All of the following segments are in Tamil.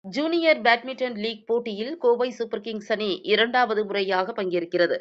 ஜூனியர் பேட்மிண்டன் லீக் போட்டியில் கோவை சூப்பர் கிங்ஸ் அணி இரண்டாவது முறையாக பங்கேற்கிறது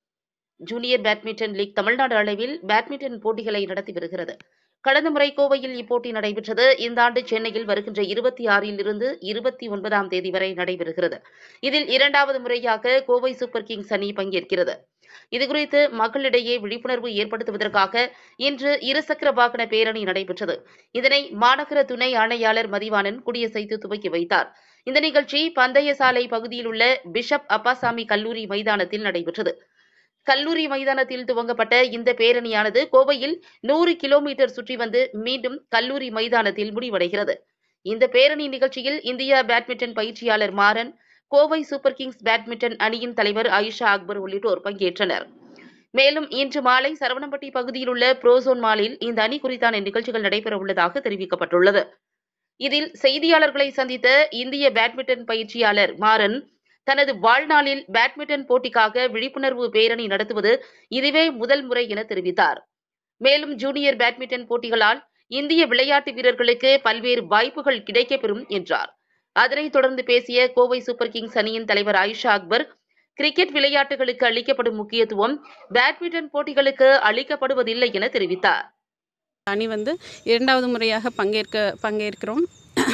ஜூனியர் பேட்மிண்டன் லீக் தமிழ்நாடு அளவில் பேட்மிண்டன் போட்டிகளை நடத்தி வருகிறது கடந்த முறை கோவையில் இப்போட்டி நடைபெற்றது இந்த ஆண்டு சென்னையில் வருகின்ற இருபத்தி ஆறில் இருந்து இருபத்தி ஒன்பதாம் தேதி வரை நடைபெறுகிறது இதில் இரண்டாவது முறையாக கோவை சூப்பர் கிங்ஸ் அணி பங்கேற்கிறது இதுகுறித்து மக்களிடையே விழிப்புணர்வு ஏற்படுத்துவதற்காக இன்று இருசக்கர வாகன பேரணி நடைபெற்றது இதனை மாநகர துணை ஆணையாளர் மதிவாணன் கொடியசைத்து துவக்கி வைத்தார் இந்த நிகழ்ச்சி பந்தய சாலை பகுதியில் உள்ள பிஷப் அப்பாசாமி கல்லூரி மைதானத்தில் நடைபெற்றது கல்லூரி மைதானத்தில் துவங்கப்பட்ட இந்த பேரணியானது கோவையில் நூறு கிலோமீட்டர் சுற்றி வந்து மீண்டும் கல்லூரி மைதானத்தில் முடிவடைகிறது இந்த பேரணி நிகழ்ச்சியில் இந்தியா பேட்மிண்டன் பயிற்சியாளர் Maran Kovai super kings badminton அணியின் தலைவர் ஆயிஷா அக்பர் உள்ளிட்டோர் பங்கேற்றனர் மேலும் இன்று மாலை சரவணம்பட்டி பகுதியில் உள்ள புரோசோன் மாலில் இந்த அணி குறித்தான நிகழ்ச்சிகள் நடைபெற உள்ளதாக தெரிவிக்கப்பட்டுள்ளது இதில் செய்தியாளர்களை சந்தித்த இந்திய பேட்மிண்டன் பயிற்சியாளர் மாறன் தனது வாழ்நாளில் பேட்மிண்டன் போட்டிக்காக விழிப்புணர்வு பேரணி நடத்துவது இதுவே முதல் முறை என தெரிவித்தார் மேலும் ஜூனியர் பேட்மிண்டன் போட்டிகளால் இந்திய விளையாட்டு வீரர்களுக்கு பல்வேறு வாய்ப்புகள் கிடைக்கப்பெறும் என்றார் அதனைத் தொடர்ந்து பேசிய கோவை சூப்பர் கிங்ஸ் அணியின் தலைவர் ஆயிஷா அக்பர் கிரிக்கெட் விளையாட்டுகளுக்கு அளிக்கப்படும் முக்கியத்துவம் பேட்மிண்டன் போட்டிகளுக்கு அளிக்கப்படுவதில்லை என தெரிவித்தார் அணி வந்து இரண்டாவது முறையாக பங்கேற்க பங்கேற்கிறோம்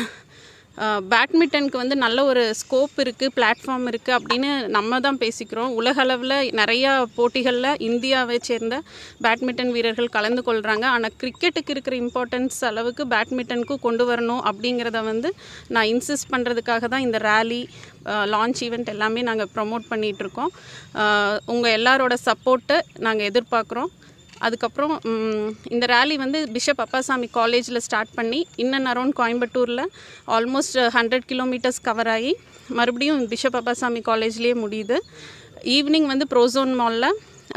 பேட்மிண்டனுக்கு வந்து நல்ல ஒரு ஸ்கோப் இருக்குது பிளாட்ஃபார்ம் இருக்குது அப்படின்னு நம்ம தான் பேசிக்கிறோம் உலகளவில் நிறையா போட்டிகளில் இந்தியாவை சேர்ந்த பேட்மிண்டன் வீரர்கள் கலந்து கொள்கிறாங்க ஆனால் கிரிக்கெட்டுக்கு இருக்கிற இம்பார்ட்டன்ஸ் அளவுக்கு பேட்மிண்டனுக்கும் கொண்டு வரணும் அப்படிங்கிறத வந்து நான் இன்சிஸ்ட் பண்ணுறதுக்காக தான் இந்த ரேலி லான்ச் ஈவெண்ட் எல்லாமே நாங்கள் ப்ரமோட் பண்ணிகிட்ருக்கோம் உங்கள் எல்லாரோட சப்போர்ட்டை நாங்கள் எதிர்பார்க்குறோம் அதுக்கப்புறம் ம், இந்த ரேலி வந்து பிஷப் அப்பாசாமி காலேஜில் ஸ்டார்ட் பண்ணி இன் அண்ட் அரௌண்ட் கோயம்புத்தூரில் ஆல்மோஸ்ட் ஹண்ட்ரட் கிலோமீட்டர்ஸ் கவர் ஆகி மறுபடியும் பிஷப் அப்பாசாமி காலேஜ்லேயே முடியுது ஈவினிங் வந்து ப்ரோசோன் மாலில்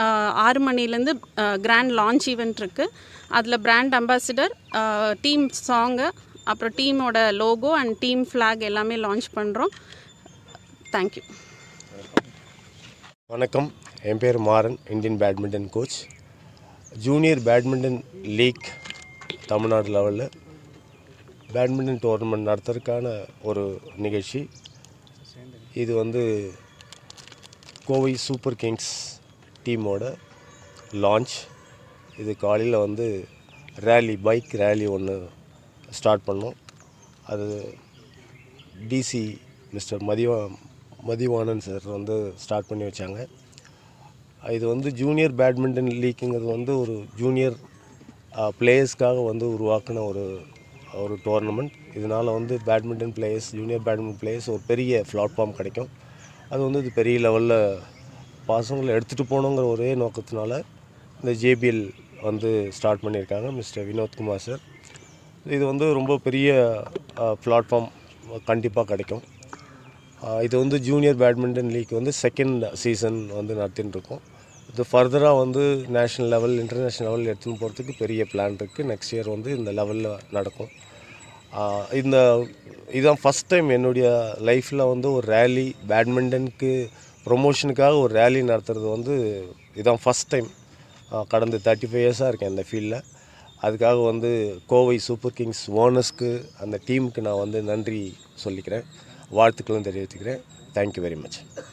ஆறு மணிலேருந்து கிராண்ட் லான்ச் ஈவெண்ட் இருக்குது அதில் பிராண்ட் அம்பாசிடர் டீம் சாங்கு அப்புறம் டீமோட லோகோ அண்ட் டீம் ஃப்ளாக் எல்லாமே லான்ச் பண்ணுறோம் தேங்க்யூ வணக்கம் என் பேர் Maran Indian badminton coach junior badminton league Tamil Nadu லெவலில் பேட்மிண்டன் டோர்னமெண்ட் நடத்துறதுக்கான ஒரு நிகழ்ச்சி இது வந்து கோவை சூப்பர் கிங்ஸ் டீமோட லான்ச் இது காலையில் வந்து ரேலி பைக் ரேலி ஒன்று ஸ்டார்ட் பண்ணோம் அது DC mister Mathiva Mathivanan sir வந்து ஸ்டார்ட் பண்ணி வச்சாங்க இது வந்து ஜூனியர் பேட்மிண்டன் லீக்குங்கிறது வந்து ஒரு ஜூனியர் பிளேயர்ஸ்க்காக வந்து உருவாக்கின ஒரு ஒரு டோர்னமெண்ட் இதனால் வந்து badminton players junior badminton players ஒரு பெரிய பிளாட்ஃபார்ம் கிடைக்கும் அது வந்து இது பெரிய லெவலில் பசங்களை எடுத்துகிட்டு போகணுங்கிற ஒரே நோக்கத்தினால இந்த ஜேபிஎல் வந்து ஸ்டார்ட் பண்ணியிருக்காங்க மிஸ்டர் வினோத்குமார் சார் இது வந்து ரொம்ப பெரிய பிளாட்ஃபார்ம் கண்டிப்பாக கிடைக்கும் ஆஹ் இது வந்து ஜூனியர் பேட்மிண்டன் லீக் வந்து செகண்ட் சீசன் வந்து நடத்தின்னு இருக்கோம் இது ஃபர்தராக வந்து நேஷ்னல் லெவல் இன்டர்நேஷ்னல் லெவல் எடுத்துன்னு போகிறதுக்கு பெரிய பிளான் இருக்குது நெக்ஸ்ட் இயர் வந்து இந்த லெவலில் நடக்கும் ஆஹ் இந்த இதுதான் ஃபஸ்ட் டைம் என்னுடைய லைஃப்பில் வந்து ஒரு ரேலி பேட்மிண்டனுக்கு ப்ரொமோஷனுக்காக ஒரு ரேலி நடத்துறது வந்து இதுதான் ஃபஸ்ட் டைம் கடந்த தேர்ட்டி ஃபைவ் இயர்ஸாக இருக்கேன் இந்த ஃபீல்டில் அதுக்காக வந்து கோவை சூப்பர் கிங்ஸ் ஓனர்ஸ்க்கு அந்த டீமுக்கு நான் வந்து நன்றி சொல்லிக்கிறேன் வாழ்த்துக்களும் தெரிவித்துக்கிறேன் தேங்க்யூ வெரி மச்